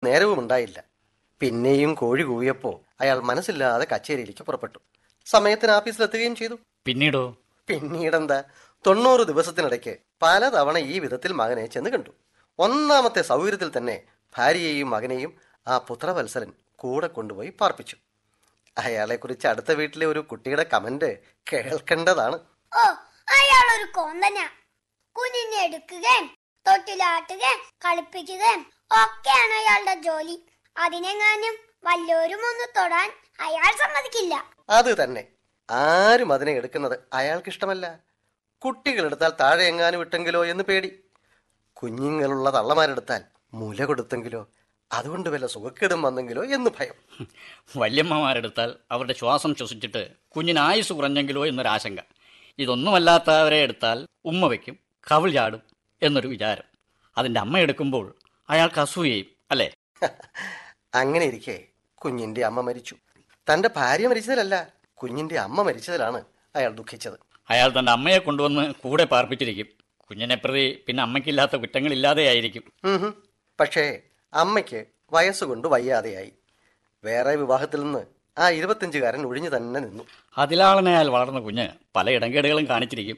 നേരവും ഉണ്ടായില്ല പിന്നെയും കോഴി കൂവിയപ്പോ അയാൾ മനസ്സില്ലാതെ കച്ചേരിയിലേക്ക് പുറപ്പെട്ടു സമയത്തിന് ആഫീസിലെത്തുകയും ചെയ്തു പിന്നീടോ പിന്നീടെന്താ തൊണ്ണൂറ് ദിവസത്തിനിടയ്ക്ക് പലതവണ ഈ വിധത്തിൽ മകനെ ചെന്ന് കണ്ടു ഒന്നാമത്തെ സൗകര്യത്തിൽ തന്നെ ഭാര്യയെയും മകനെയും ആ പുത്രവത്സരൻ കൂടെ കൊണ്ടുപോയി പാർപ്പിച്ചു അയാളെക്കുറിച്ച് അടുത്ത വീട്ടിലെ ഒരു കുട്ടിയുടെ കമന്റ് കേൾക്കേണ്ടതാണ് ഓ അയാളൊരു കൊന്തന കുഞ്ഞിനെ എടുക്കുകയും തൊട്ടിലാട്ടുകയും കളിപ്പിക്കുകയും ഒക്കെയാണ് അയാളുടെ ജോലി അതിനെങ്ങാനും വല്ലോരും ഒന്ന് തൊടാൻ അയാൾ സമ്മതിക്കില്ല അത് തന്നെ ആരും അതിനെ എടുക്കുന്നത് അയാൾക്കിഷ്ടമല്ല കുട്ടികളെടുത്താൽ താഴെ എങ്ങാനും വിട്ടെങ്കിലോ എന്ന് പേടി കുഞ്ഞുങ്ങളുള്ള തള്ളമാരെടുത്താൽ മുല കൊടുത്തെങ്കിലോ അതുകൊണ്ട് വല്ല സുഖക്കേടും വന്നെങ്കിലോ എന്ന് ഭയം വല്യമ്മമാരെടുത്താൽ അവരുടെ ശ്വാസം ശ്വസിച്ചിട്ട് കുഞ്ഞിന് ആയുസ് കുറഞ്ഞെങ്കിലോ എന്നൊരാശങ്ക ഇതൊന്നുമല്ലാത്തവരെ എടുത്താൽ ഉമ്മ വയ്ക്കും കവിൾ ചാടും എന്നൊരു വിചാരം അതിൻ്റെ അമ്മ എടുക്കുമ്പോൾ അയാൾക്ക് അസൂയയും അല്ലേ അങ്ങനെ ഇരിക്കെ കുഞ്ഞിന്റെ അമ്മ മരിച്ചു തന്റെ ഭാര്യ മരിച്ചതിലല്ല കുഞ്ഞിന്റെ അമ്മ മരിച്ചതിലാണ് അയാൾ ദുഃഖിച്ചത് അയാൾ തൻ്റെ അമ്മയെ കൊണ്ടുവന്ന് കൂടെ പാർപ്പിച്ചിരിക്കും കുഞ്ഞിനെ പ്രതി പിന്നെ അമ്മയ്ക്കില്ലാത്ത കുറ്റങ്ങളില്ലാതെയായിരിക്കും ഉം ഹും. പക്ഷേ അമ്മയ്ക്ക് വയസ്സുകൊണ്ട് വയ്യാതെയായി വേറെ വിവാഹത്തിൽ നിന്ന് ആ ഇരുപത്തിയഞ്ചുകാരൻ ഒഴിഞ്ഞു തന്നെ നിന്നു അതിലാളനയാൽ വളർന്ന കുഞ്ഞ് പല ഇടങ്കേടുകളും കാണിച്ചിരിക്കും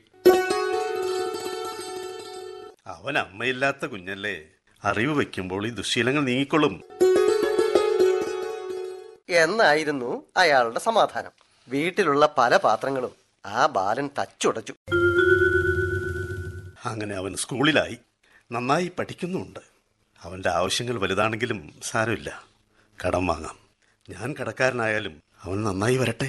അവൻ അമ്മയില്ലാത്ത കുഞ്ഞല്ലേ അറിവ് വയ്ക്കുമ്പോൾ ഈ ദുശീലങ്ങൾ നീങ്ങിക്കൊള്ളും എന്നായിരുന്നു അയാളുടെ സമാധാനം വീട്ടിലുള്ള പല പാത്രങ്ങളും ആ ബാലൻ തച്ചുടച്ചു അങ്ങനെ അവൻ സ്കൂളിലായി നന്നായി പഠിക്കുന്നുമുണ്ട് അവൻ്റെ ആവശ്യങ്ങൾ വലുതാണെങ്കിലും സാരമില്ല കടം വാങ്ങാം ഞാൻ കടക്കാരനായാലും അവൻ നന്നായി വരട്ടെ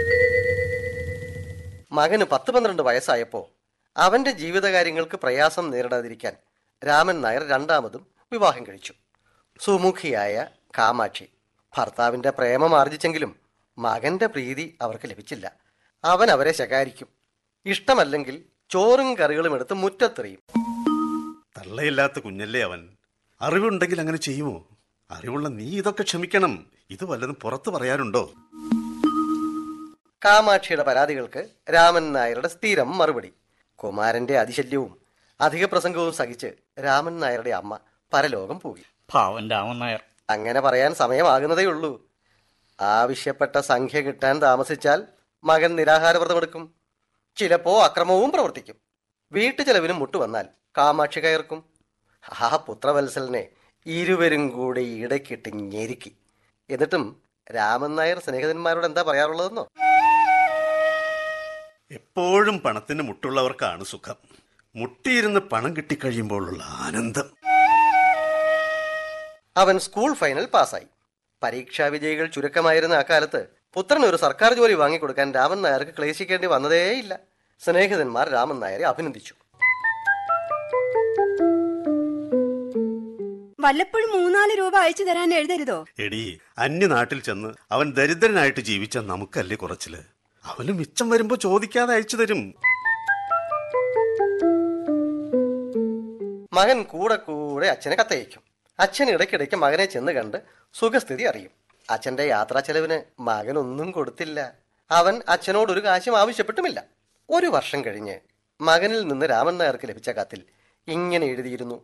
മകന് പത്ത് പന്ത്രണ്ട് വയസ്സായപ്പോ അവന്റെ ജീവിതകാര്യങ്ങൾക്ക് പ്രയാസം നേരിടാതിരിക്കാൻ രാമൻ നായർ രണ്ടാമതും വിവാഹം കഴിച്ചു സുമുഖിയായ കാമാക്ഷി ഭർത്താവിന്റെ പ്രേമം ആർജിച്ചെങ്കിലും മകന്റെ പ്രീതി അവർക്ക് ലഭിച്ചില്ല അവൻ അവരെ ശകാരിക്കും ഇഷ്ടമല്ലെങ്കിൽ ചോറും കറികളും എടുത്ത് മുറ്റത്തെറിയും തള്ളയില്ലാത്ത കുഞ്ഞല്ലേ അവൻ അറിവുണ്ടെങ്കിൽ അങ്ങനെ ചെയ്യുമോ അറിവുള്ള നീ ഇതൊക്കെ ക്ഷമിക്കണം ഇത് വല്ലതും പുറത്തു പറയാനുണ്ടോ കാമാക്ഷിയുടെ പരാതികൾക്ക് രാമൻ നായരുടെ സ്ഥിരം മറുപടി കുമാരന്റെ അതിശല്യവും അധിക പ്രസംഗവും സഹിച്ച് രാമൻ നായരുടെ അമ്മ പരലോകം പോയി പാവൻ രാമൻ നായർ അങ്ങനെ പറയാൻ സമയമാകുന്നതേയുള്ളൂ ആവശ്യപ്പെട്ട സംഖ്യ കിട്ടാൻ താമസിച്ചാൽ മകൻ നിരാഹാരവ്രതമെടുക്കും ചിലപ്പോ അക്രമവും പ്രവർത്തിക്കും വീട്ടു ചെലവിനും മുട്ടുവന്നാൽ കാമാക്ഷി കയർക്കും ആ പുത്രവത്സലിനെ ഇരുവരും കൂടി ഇടയ്ക്കിട്ട് ഞെരുക്കി എന്നിട്ടും രാമൻ നായർ സ്നേഹിതന്മാരോട് എന്താ പറയാറുള്ളതെന്നോ എപ്പോഴും പണത്തിന് മുട്ടുള്ളവർക്കാണ് സുഖം മുട്ടിയിരുന്ന് പണം കിട്ടിക്കഴിയുമ്പോഴുള്ള ആനന്ദം അവൻ സ്കൂൾ ഫൈനൽ പാസ്സായി പരീക്ഷാ വിജയികൾ ചുരുക്കമായിരുന്ന അക്കാലത്ത് പുത്രന് ഒരു സർക്കാർ ജോലി വാങ്ങിക്കൊടുക്കാൻ രാമൻ നായർക്ക് ക്ലേശിക്കേണ്ടി വന്നതേയില്ല സ്നേഹിതന്മാർ രാമൻ നായരെ അഭിനന്ദിച്ചു വല്ലപ്പോഴും മൂന്നാല് രൂപ അയച്ചു തരാൻ എഴുതരുതോ എടി അന്യനാട്ടിൽ ചെന്ന് അവൻ ദരിദ്രനായിട്ട് ജീവിച്ച നമുക്കല്ലേ കുറച്ചില് അവന് മിച്ചം വരുമ്പോ ചോദിക്കാതെ അയച്ചു തരും മകൻ കൂടെ കൂടെ അച്ഛനെ കത്തയക്കും അച്ഛൻ ഇടയ്ക്കിടയ്ക്ക് മകനെ ചെന്ന് കണ്ട് സുഖസ്ഥിതി അറിയും അച്ഛന്റെ യാത്രാ ചെലവിന് മകനൊന്നും കൊടുത്തില്ല അവൻ അച്ഛനോട് ഒരു കാശും ആവശ്യപ്പെട്ടുമില്ല ഒരു വർഷം കഴിഞ്ഞ് മകനിൽ നിന്ന് രാമൻ നായർക്ക് ലഭിച്ച കത്തിൽ ഇങ്ങനെ എഴുതിയിരുന്നു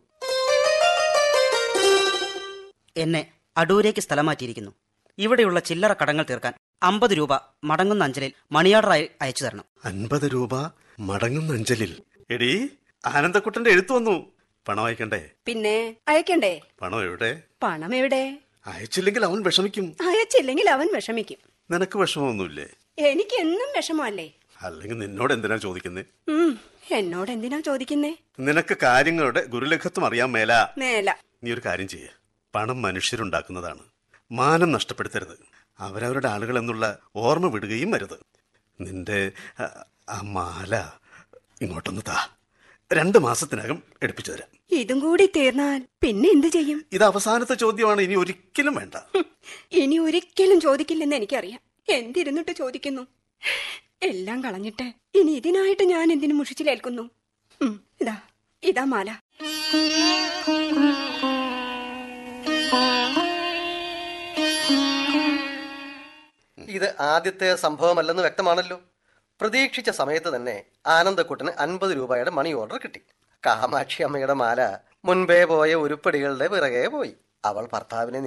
എന്നെ അടൂരേക്ക് സ്ഥലം മാറ്റിയിരിക്കുന്നു ഇവിടെയുള്ള ചില്ലറ കടങ്ങൾ തീർക്കാൻ അമ്പത് രൂപ മടങ്ങുന്ന അഞ്ചലിൽ മണിയാർഡറായി അയച്ചു തരണം അൻപത് രൂപ മടങ്ങുന്ന അഞ്ചലിൽ എടി ആനന്ദക്കുട്ടന്റെ എഴുത്തു വന്നു പണം അയക്കണ്ടേ പിന്നെ അയക്കണ്ടേ പണം എവിടെ പണം എവിടെ അയച്ചില്ലെങ്കിൽ അവൻ വിഷമിക്കും അയച്ചില്ലെങ്കിൽ അവൻ വിഷമിക്കും നിനക്ക് വിഷമമൊന്നുമില്ലേ എനിക്ക് എന്നും വിഷമല്ലേ അല്ലെങ്കിൽ നിന്നോട് എന്തിനാ ചോദിക്കുന്നേ ഉം എന്നോട് എന്തിനാ ചോദിക്കുന്നേ നിനക്ക് കാര്യങ്ങളുടെ ഗുരുലഘത്വം അറിയാൻ മേല മേല നീ ഒരു കാര്യം ചെയ്യേ പണം മനുഷ്യരുണ്ടാക്കുന്നതാണ് മാനം നഷ്ടപ്പെടുത്തരുത് അവരവരുടെ ആളുകൾ എന്നുള്ള ഓർമ്മ വിടുകയും വരുത് നിന്റെ ആ, ആ മാല ഇങ്ങോട്ടൊന്ന് താ രണ്ട് മാസത്തിനകം എടുപ്പിച്ചു തരാം ഇതും കൂടി തീർന്നാൽ പിന്നെ എന്തു ചെയ്യും ഇത് അവസാനത്തെ ചോദ്യമാണ് ഇനി ഒരിക്കലും വേണ്ട ഹും, ഇനി ഒരിക്കലും ചോദിക്കില്ലെന്ന് എനിക്കറിയാം എന്തിരുന്നിട്ട് ചോദിക്കുന്നു എല്ലാം കളഞ്ഞിട്ട് ഇനി ഇതിനായിട്ട് ഞാൻ എന്തിനു മുഷിച്ചിലേൽക്കുന്നു ഉം, ഇതാ ഇതാ മാല ഇത് ആദ്യത്തെ സംഭവമല്ലെന്ന് വ്യക്തമാണല്ലോ പ്രതീക്ഷിച്ച സമയത്ത് തന്നെ ആനന്ദക്കുട്ടന് അൻപത് രൂപയുടെ മണി ഓർഡർ കിട്ടി കാമാക്ഷി അമ്മയുടെ മാല മുൻപേ പോയ ഉരുപ്പടികളുടെ പിറകെ പോയി അവൾ ഭർത്താവിനെ